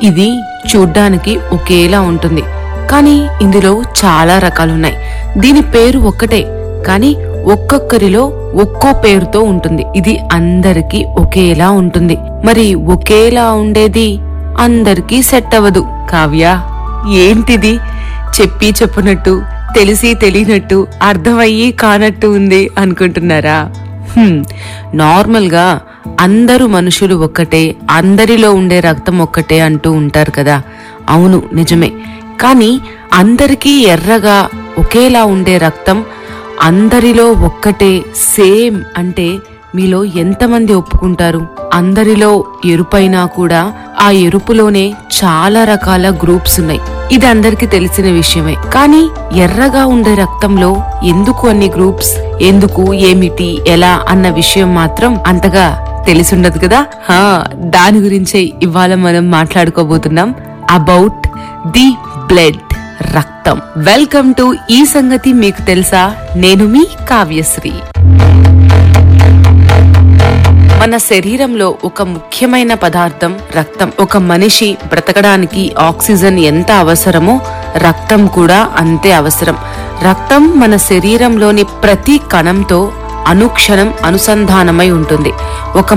ఇది చూడ్డానికి ఒకేలా ఉంటుంది కానీ ఇందులో చాలా రకాలున్నాయి దీని పేరు ఒక్కటే కానీ ఒక్కొక్కరిలో ఒక్కో పేరుతో ఉంటుంది ఇది అందరికీ ఒకేలా ఉంటుంది మరి ఒకేలా ఉండేది అందరికీ సెట్ అవ్వదు కావ్య ఏంటిది చెప్పి చెప్పనట్టు తెలిసి తెలియనట్టు అర్థమయ్యి కానట్టు ఉంది అనుకుంటున్నారా హ్మ్, నార్మల్గా అందరూ మనుషులు ఒక్కటే అందరిలో ఉండే రక్తం ఒక్కటే అంటూ ఉంటారు కదా అవును నిజమే కానీ అందరికీ ఎర్రగా ఒకేలా ఉండే రక్తం అందరిలో ఒక్కటే సేమ్ అంటే మీలో ఎంతమంది ఒప్పుకుంటారు అందరిలో ఎరుపైనా కూడా ఆ ఎరుపులోనే చాలా రకాల గ్రూప్స్ ఉన్నాయి ఇది అందరికీ తెలిసిన విషయమే కానీ ఎర్రగా ఉండే రక్తంలో ఎందుకు అన్ని గ్రూప్స్ ఎందుకు ఏమిటి ఎలా అన్న విషయం మాత్రం అంతగా తెలిసుండదు కదా హా దాని గురించే ఇవాళ మనం మాట్లాడుకోబోతున్నాం అబౌట్ ది బ్లడ్ రక్తం వెల్కమ్ టు ఈ సంగతి మీకు తెలుసా నేను మీ కావ్యశ్రీ మన శరీరంలో ఒక ముఖ్యమైన పదార్థం రక్తం ఒక మనిషి బ్రతకడానికి ఆక్సిజన్ ఎంత అవసరమో రక్తం కూడా అంతే అవసరం రక్తం మన శరీరంలోని ప్రతి కణంతో అనుక్షణం అనుసంధానమై ఉంటుంది ఒక